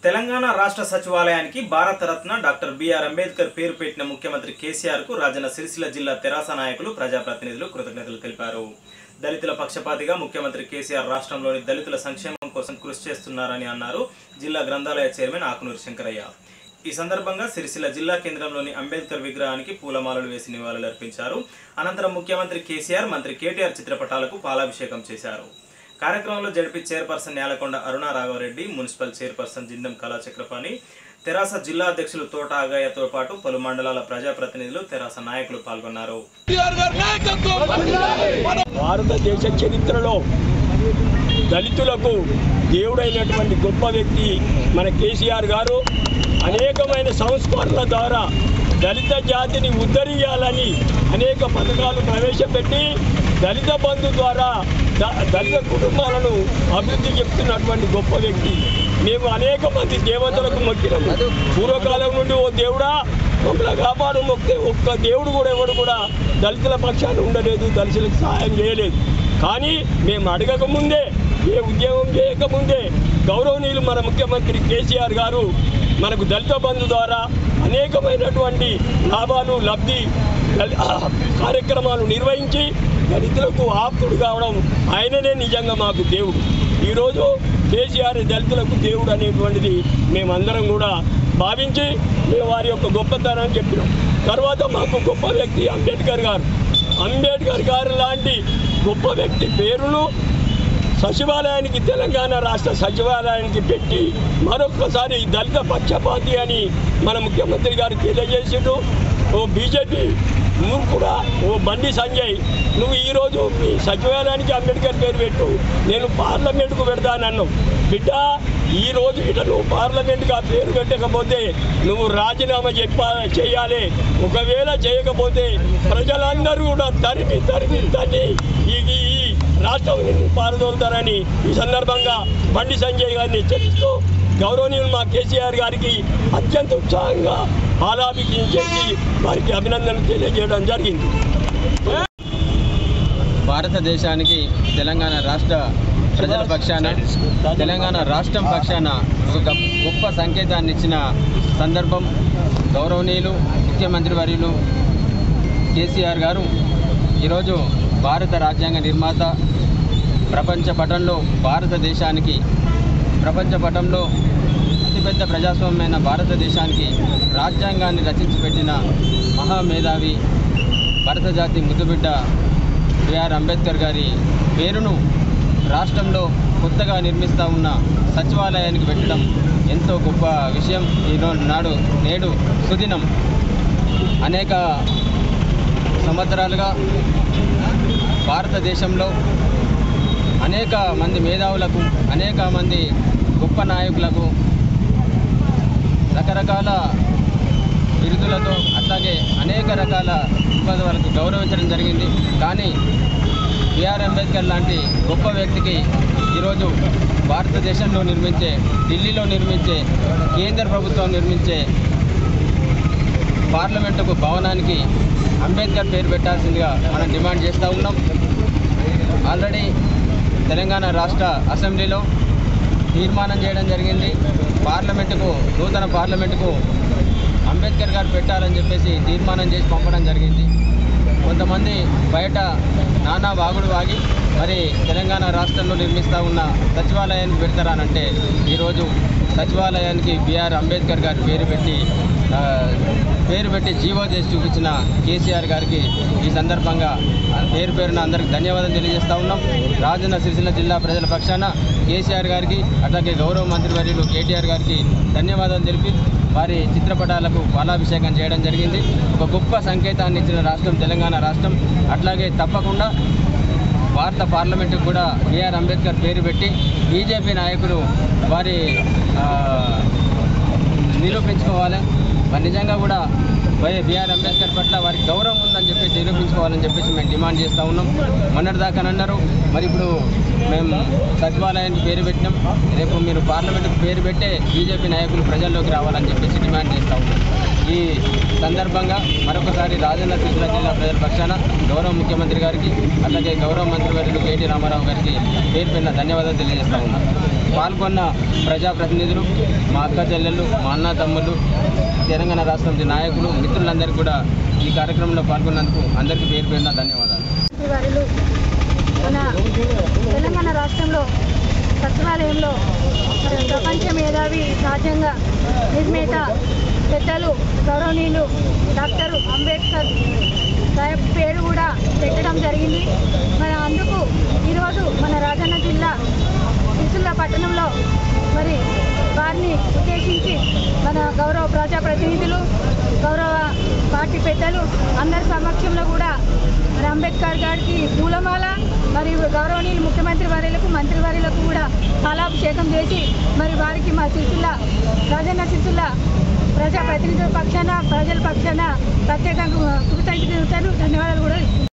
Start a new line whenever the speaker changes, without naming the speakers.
తెలంగాణ రాష్ట్ర సచివాలయానికి Bharat Ratna doctor BR Ambedkar పేరు పెట్టిన ముఖ్యమంత్రి కేసీఆర్ కు రాజన్న సిరిసిల్ల జిల్లా తెరాస నాయకులు ప్రజాప్రతినిధులు కృతజ్ఞతలు తెలిపారు దళితుల పక్షపాతిగా ముఖ్యమంత్రి కేసీఆర్ రాష్ట్రంలోని దళితుల సంక్షేమం కోసం కృషి చేస్తున్నారని అన్నారు జిల్లా గ్రంథాలయ చైర్మన్ ఆకునూరి శంకరయ్య ఈ సందర్భంగా సిరిసిల్ల జిల్లా కేంద్రంలోని అంబేద్కర్ విగ్రహానికి పూలమాలలు వేసి నివాళులర్పించారు అనంతరం ముఖ్యమంత్రి కేసీఆర్ మంత్రి కేటీఆర్ చిత్రపటాలకు పాలాభిషేకం చేశారు కార్యక్రమంలో ZP chairperson Nelakonda Aruna Raghava Reddy municipal chairperson Jindam Kalachakrapani తెరాస జిల్లా అధ్యక్షులు తోట ఆగయ్యతో పాటు పలు మండలాల ప్రజాప్రతినిధులు తెరాస నాయకులు పాల్గొన్నారు
భారతదేశ చరిత్రలో దళితులకు దేవుడైనటువంటి గొప్ప వ్యక్తి మన కేసీఆర్ గారు అనేకమైన సంస్కరణల ద్వారా దళిత జాతిని ఉద్ధరించాలని అనేక పథకాలు ప్రవేశపెట్టి దళిత బంధు ద్వారా ద- దళిత కుటుంబాలను అభివృద్ధి చెప్తున్నటువంటి గొప్ప వ్యక్తి మేము అనేక మంది దేవతలకు మొక్కినాము పూర్వకాలం నుండి ఓ దేవుడా మమ్మల్ని కాపాడు మొక్కితే ఒక్క దేవుడు కూడా ఎవడు కూడా దళితుల పక్షాన్ని ఉండలేదు దళితులకు సహాయం చేయలేదు కానీ మేము అడగకముందే ఏ ఉద్యోగం చేయకముందే గౌరవనీయులు మన ముఖ్యమంత్రి కేసీఆర్ గారు మనకు దళిత బంధు ద్వారా అనేకమైనటువంటి లాభాలు లబ్ధి దళి- కార్యక్రమాలు నిర్వహించి దళితులకు ఆప్తుడు కావడం ఆయననే నిజంగా మాకు దేవుడు ఈరోజు కేసీఆర్ దళితులకు దేవుడు అనేటువంటిది మేమందరం కూడా భావించి మేము వారి యొక్క గొప్పతనాన్ని చెప్పినాం తర్వాత మాకు గొప్ప వ్యక్తి అంబేద్కర్ గారు అంబేద్కర్ గారు లాంటి గొప్ప వ్యక్తి పేరును సచివాలయానికి తెలంగాణ రాష్ట్ర సచివాలయానికి పెట్టి మరొక్కసారి దళిత పక్షపాతి అని మన ముఖ్యమంత్రి గారు తెలియజేసిండు ఓ బీజేపీ నువ్వు కూడా ఓ బండి సంజయ్ నువ్వు ఈరోజు మీ సచివాలయానికి అంబేద్కర్ పేరు పెట్టు నేను పార్లమెంటుకు పెడతానన్నావు బిడ్డ ఈ రోజు ఇట నువ్వు పార్లమెంట్కి ఆ పేరు పెట్టకపోతే నువ్వు రాజీనామా చెప్పా చేయాలి ఒకవేళ చేయకపోతే ప్రజలందరూ కూడా తరిమి తరిమి తన్ని ఈ ఈ రాష్ట్రం పారదోలుతారని ఈ సందర్భంగా బండి సంజయ్ గారిని హెచ్చరిస్తూ గౌరవనీయులు మా కేసీఆర్ గారికి అత్యంత ఉత్సాహంగా ఆలాపించేసి వారికి అభినందనలు తెలియజేయడం జరిగింది
భారతదేశానికి తెలంగాణ రాష్ట్ర ప్రజల పక్షాన తెలంగాణ రాష్ట్రం పక్షాన ఒక గొప్ప సంకేతాన్ని ఇచ్చిన సందర్భం గౌరవనీయులు ముఖ్యమంత్రి వర్యులు కేసీఆర్ గారు ఈరోజు భారత రాజ్యాంగ నిర్మాత ప్రపంచ పటంలో భారతదేశానికి ప్రపంచ పటంలో అతిపెద్ద ప్రజాస్వామ్యమైన భారతదేశానికి రాజ్యాంగాన్ని రచించి పెట్టిన మహామేధావి భరత జాతి ముద్దుబిడ్డ బిఆర్ అంబేద్కర్ గారి పేరును రాష్ట్రంలో కొత్తగా నిర్మిస్తూ ఉన్న సచివాలయానికి పెట్టడం ఎంతో గొప్ప విషయం ఈరోజు నాడు నేడు సుదినం అనేక సంవత్సరాలుగా భారతదేశంలో అనేక మంది మేధావులకు అనేక మంది గొప్ప నాయకులకు రకరకాల బిరుదులతో అట్లాగే అనేక రకాల వాళ్ళకు గౌరవించడం జరిగింది కానీ బిఆర్ అంబేద్కర్ లాంటి గొప్ప వ్యక్తికి ఈరోజు భారతదేశంలో నిర్మించే ఢిల్లీలో నిర్మించే కేంద్ర ప్రభుత్వం నిర్మించే పార్లమెంటుకు భవనానికి అంబేద్కర్ పేరు పెట్టాల్సిందిగా మనం డిమాండ్ చేస్తూ ఉన్నాం ఆల్రెడీ తెలంగాణ రాష్ట్ర అసెంబ్లీలో తీర్మానం చేయడం జరిగింది పార్లమెంటుకు నూతన పార్లమెంటుకు అంబేద్కర్ గారు పెట్టాలని చెప్పేసి తీర్మానం చేసి పంపడం జరిగింది కొంతమంది బయట నానా వాగుడు వాగి మరి తెలంగాణ రాష్ట్రంలో నిర్మిస్తూ ఉన్న సచివాలయానికి పెడతారనంటే ఈరోజు సచివాలయానికి బిఆర్ అంబేద్కర్ గారి పేరు పెట్టి ఆ, పేరు పెట్టి జీవో చేసి చూపించిన కేసీఆర్ గారికి ఈ సందర్భంగా ఆ పేరు పేరున అందరికి ధన్యవాదాలు తెలియజేస్తా ఉన్నాం రాజన్న సిరిసిల్ల జిల్లా ప్రజల పక్షాన కేసీఆర్ గారికి అట్లాగే గౌరవ మంత్రివర్యులు కేటీఆర్ గారికి ధన్యవాదాలు తెలిపి వారి చిత్రపటాలకు పాలాభిషేకం చేయడం జరిగింది ఒక గొప్ప సంకేతాన్ని ఇచ్చిన రాష్ట్రం తెలంగాణ రాష్ట్రం అట్లాగే తప్పకుండా భారత పార్లమెంటుకు కూడా బిఆర్ అంబేద్కర్ పేరు పెట్టి బీజేపీ నాయకులు వారి ఆ, నిరూపించుకోవాలి మరి నిజంగా కూడా వై బిఆర్ అంబేద్కర్ పట్ల వారికి గౌరవం ఉందని చెప్పేసి నిరూపించుకోవాలని చెప్పేసి మేము డిమాండ్ చేస్తూ ఉన్నాం మొన్నటిదాకా అన్నారు మరి ఇప్పుడు మేము సచివాలయానికి పేరు పెట్టినాం రేపు మీరు పార్లమెంట్కి పేరు పెట్టే బీజేపీ నాయకులు ప్రజల్లోకి రావాలని చెప్పేసి డిమాండ్ చేస్తూ ఉన్నాం ఈ సందర్భంగా మరొకసారి రాజన్న సిరిసిల్ల జిల్లా ప్రజల పక్షాన గౌరవ ముఖ్యమంత్రి గారికి అలాగే గౌరవ మంత్రివర్యులు కేటీ రామారావు గారికి పేరు పెన్న ధన్యవాదాలు తెలియజేస్తా ఉన్నాను పాల్గొన్న ప్రజాప్రతినిధులు మా అక్క చెల్లెళ్ళు మా అన్న తమ్ముళ్ళు తెలంగాణ రాష్ట్రం నాయకులు మిత్రులందరికీ కూడా ఈ కార్యక్రమంలో పాల్గొన్నందుకు అందరికీ పేరు పేరున ధన్యవాదాలు
వారిలు మన తెలంగాణ రాష్ట్రంలో సచివాలయంలో మరి ప్రపంచ మేధావి రాజ్యాంగ నిర్మేత పెద్దలు గౌరవనీయులు డాక్టర్ అంబేద్కర్ సాహెబ్ పేరు కూడా పెట్టడం జరిగింది మరి అందుకు ఈరోజు మన రాజన్న జిల్లా సిరిసిల్ల పట్టణంలో మరి వారిని ఉద్దేశించి మన గౌరవ ప్రజాప్రతినిధులు గౌరవ పార్టీ పెద్దలు అందరి సమక్షంలో కూడా మరి అంబేద్కర్ గారికి పూలమాల మరియు గౌరవనీయులు ముఖ్యమంత్రి వర్యులకు మంత్రి వర్యులకు కూడా పాలాభిషేకం చేసి మరి వారికి మా సిరిసిల్ల రాజన్న సిరిసిల్ల ప్రజాప్రతినిధుల పక్షాన ప్రజల పక్షాన ప్రత్యేకంగా కృతజ్ఞతలు ధన్యవాదాలు కూడా